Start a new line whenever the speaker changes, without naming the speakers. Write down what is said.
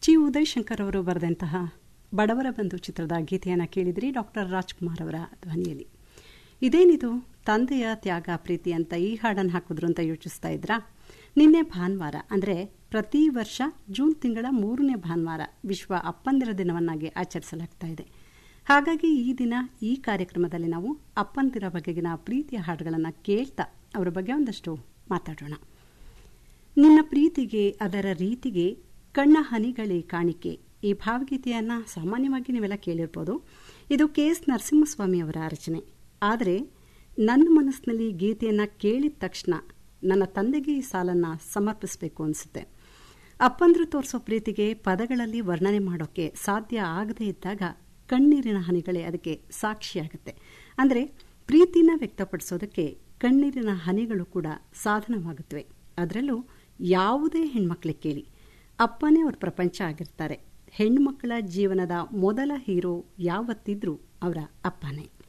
ಚಿ ಉದಯ್ ಶಂಕರ್ ಅವರು ಬರೆದಂತಹ ಬಡವರ ಬಂಧು ಚಿತ್ರದ ಗೀತೆಯನ್ನು ಕೇಳಿದ್ರಿ ಡಾಕ್ಟರ್ ರಾಜ್ಕುಮಾರ್ ಅವರ ಧ್ವನಿಯಲ್ಲಿ ಇದೇನಿದು ತಂದೆಯ ತ್ಯಾಗ ಪ್ರೀತಿ ಅಂತ ಈ ಹಾಡನ್ನು ಹಾಕಿದ್ರು ಅಂತ ಯೋಚಿಸ್ತಾ ಇದ್ರಾ ನಿನ್ನೆ ಭಾನುವಾರ ಅಂದರೆ ಪ್ರತಿ ವರ್ಷ ಜೂನ್ ತಿಂಗಳ ಮೂರನೇ ಭಾನುವಾರ ವಿಶ್ವ ಅಪ್ಪಂದಿರ ದಿನವನ್ನಾಗಿ ಆಚರಿಸಲಾಗ್ತಾ ಇದೆ ಹಾಗಾಗಿ ಈ ದಿನ ಈ ಕಾರ್ಯಕ್ರಮದಲ್ಲಿ ನಾವು ಅಪ್ಪಂದಿರ ಬಗೆಗಿನ ಪ್ರೀತಿಯ ಹಾಡುಗಳನ್ನು ಕೇಳ್ತಾ ಅವರ ಬಗ್ಗೆ ಒಂದಷ್ಟು ಮಾತಾಡೋಣ ನಿನ್ನ ಪ್ರೀತಿಗೆ ಅದರ ರೀತಿಗೆ ಕಣ್ಣ ಹನಿಗಳೇ ಕಾಣಿಕೆ ಈ ಭಾವಗೀತೆಯನ್ನು ಸಾಮಾನ್ಯವಾಗಿ ನೀವೆಲ್ಲ ಕೇಳಿರ್ಬೋದು ಇದು ಕೆ ಎಸ್ ನರಸಿಂಹಸ್ವಾಮಿ ಅವರ ರಚನೆ ಆದರೆ ನನ್ನ ಮನಸ್ಸಿನಲ್ಲಿ ಗೀತೆಯನ್ನು ಕೇಳಿದ ತಕ್ಷಣ ನನ್ನ ತಂದೆಗೆ ಈ ಸಾಲನ್ನು ಸಮರ್ಪಿಸಬೇಕು ಅನಿಸುತ್ತೆ ಅಪ್ಪಂದ್ರು ತೋರಿಸೋ ಪ್ರೀತಿಗೆ ಪದಗಳಲ್ಲಿ ವರ್ಣನೆ ಮಾಡೋಕ್ಕೆ ಸಾಧ್ಯ ಆಗದೇ ಇದ್ದಾಗ ಕಣ್ಣೀರಿನ ಹನಿಗಳೇ ಅದಕ್ಕೆ ಸಾಕ್ಷಿಯಾಗುತ್ತೆ ಅಂದರೆ ಪ್ರೀತಿನ ವ್ಯಕ್ತಪಡಿಸೋದಕ್ಕೆ ಕಣ್ಣೀರಿನ ಹನಿಗಳು ಕೂಡ ಸಾಧನವಾಗುತ್ತವೆ ಅದರಲ್ಲೂ ಯಾವುದೇ ಹೆಣ್ಮಕ್ಳಿಗೆ ಕೇಳಿ ಅಪ್ಪನೇ ಅವ್ರ ಪ್ರಪಂಚ ಆಗಿರ್ತಾರೆ ಹೆಣ್ಮಕ್ಕಳ ಜೀವನದ ಮೊದಲ ಹೀರೋ ಯಾವತ್ತಿದ್ರೂ ಅವರ ಅಪ್ಪನೇ